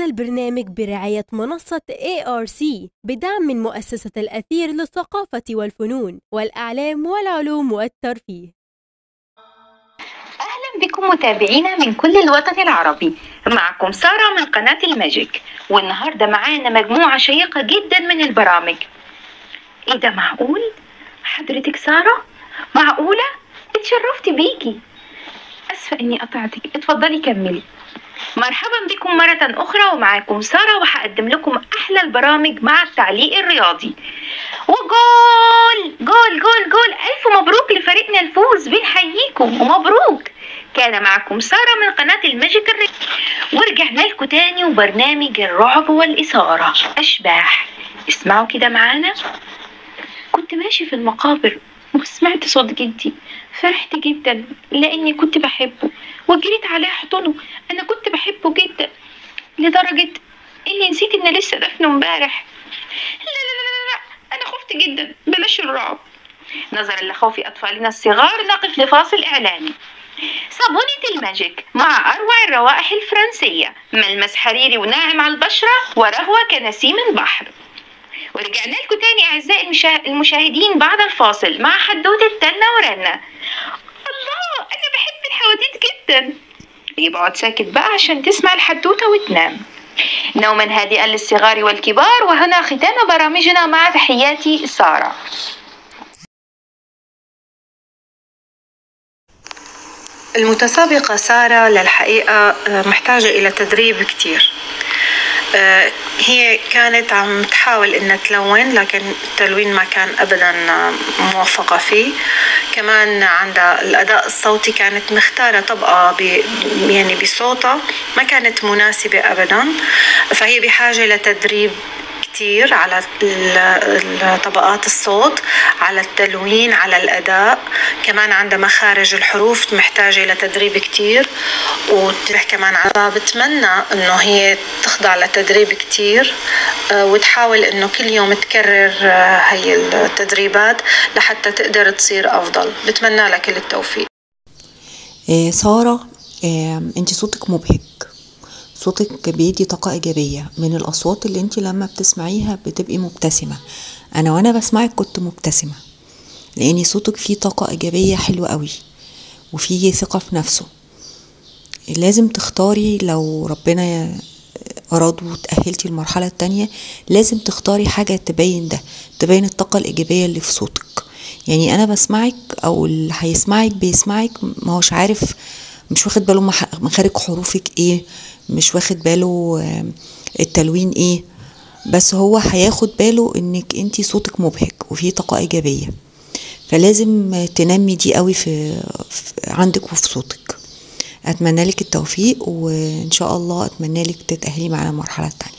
البرنامج برعاية منصة ARC بدعم من مؤسسة الأثير للثقافة والفنون والأعلام والعلوم والترفيه أهلا بكم متابعينا من كل الوطن العربي معكم سارة من قناة الماجيك والنهاردة معانا مجموعة شيقة جدا من البرامج ايه ده معقول؟ حضرتك سارة؟ معقولة؟ اتشرفت بيكي أسفة إني قطعتك اتفضلي كملي مرحبا بكم مرة أخرى ومعاكم سارة وهقدم لكم أحلى البرامج مع التعليق الرياضي وجول جول جول جول ألف مبروك لفريقنا الفوز بنحييكم ومبروك كان معكم سارة من قناة الماجيك الرياضي ورجعنا لكم تاني وبرنامج الرعب والإثارة أشباح اسمعوا كده معانا كنت ماشي في المقابر وسمعت صوت جدي فرحت جدا لاني كنت بحبه وجريت عليه احضنه انا كنت بحبه جدا لدرجة اني نسيت ان لسه دفنه امبارح لا لا لا لا لا انا خفت جدا بلاش الرعب نظرا لخوف اطفالنا الصغار نقف لفاصل اعلاني صابونة الماجيك مع أروع الروائح الفرنسية ملمس حريري وناعم على البشرة ورهوة كنسيم البحر ورجعنا لكم تاني أعزائي المشا... المشاهدين بعد الفاصل مع حدوتة تنة ورنة الله أنا بحب الحواديت جدا يبقى اقعد ساكت بقى عشان تسمع الحدوتة وتنام نوما هادئا للصغار والكبار وهنا ختام برامجنا مع تحياتي سارة المتسابقة سارة للحقيقة محتاجة إلى تدريب كتير آه، هي كانت عم تحاول انها تلون لكن التلوين ما كان ابدا موفقه فيه كمان عندها الاداء الصوتي كانت مختاره طبقه ب يعني بصوتها ما كانت مناسبه ابدا فهي بحاجه لتدريب كتير على طبقات الصوت على التلوين على الأداء كمان عندها مخارج الحروف محتاجة لتدريب كتير وتروح كمان على بتمنى انه هي تخضع لتدريب كتير وتحاول انه كل يوم تكرر هي التدريبات لحتى تقدر تصير افضل بتمنى لها كل التوفيق إيه سارة إيه انت صوتك مبهج صوتك بيدي طاقة إيجابية من الأصوات اللي انت لما بتسمعيها بتبقي مبتسمة أنا وأنا بسمعك كنت مبتسمة لأن صوتك فيه طاقة إيجابية حلوة قوي وفيه ثقة في نفسه لازم تختاري لو ربنا أراد وتأهلتي المرحلة التانية لازم تختاري حاجة تبين ده تبين الطاقة الإيجابية اللي في صوتك يعني أنا بسمعك أو اللي هيسمعك بيسمعك ما هوش عارف مش واخد باله مخارج حروفك ايه مش واخد باله التلوين ايه بس هو هياخد باله انك انتي صوتك مبهج وفيه طاقة ايجابية فلازم تنمي دي قوي في, في عندك وفي صوتك اتمنى لك التوفيق وان شاء الله اتمنى لك تتأهلي معانا المرحلة التانية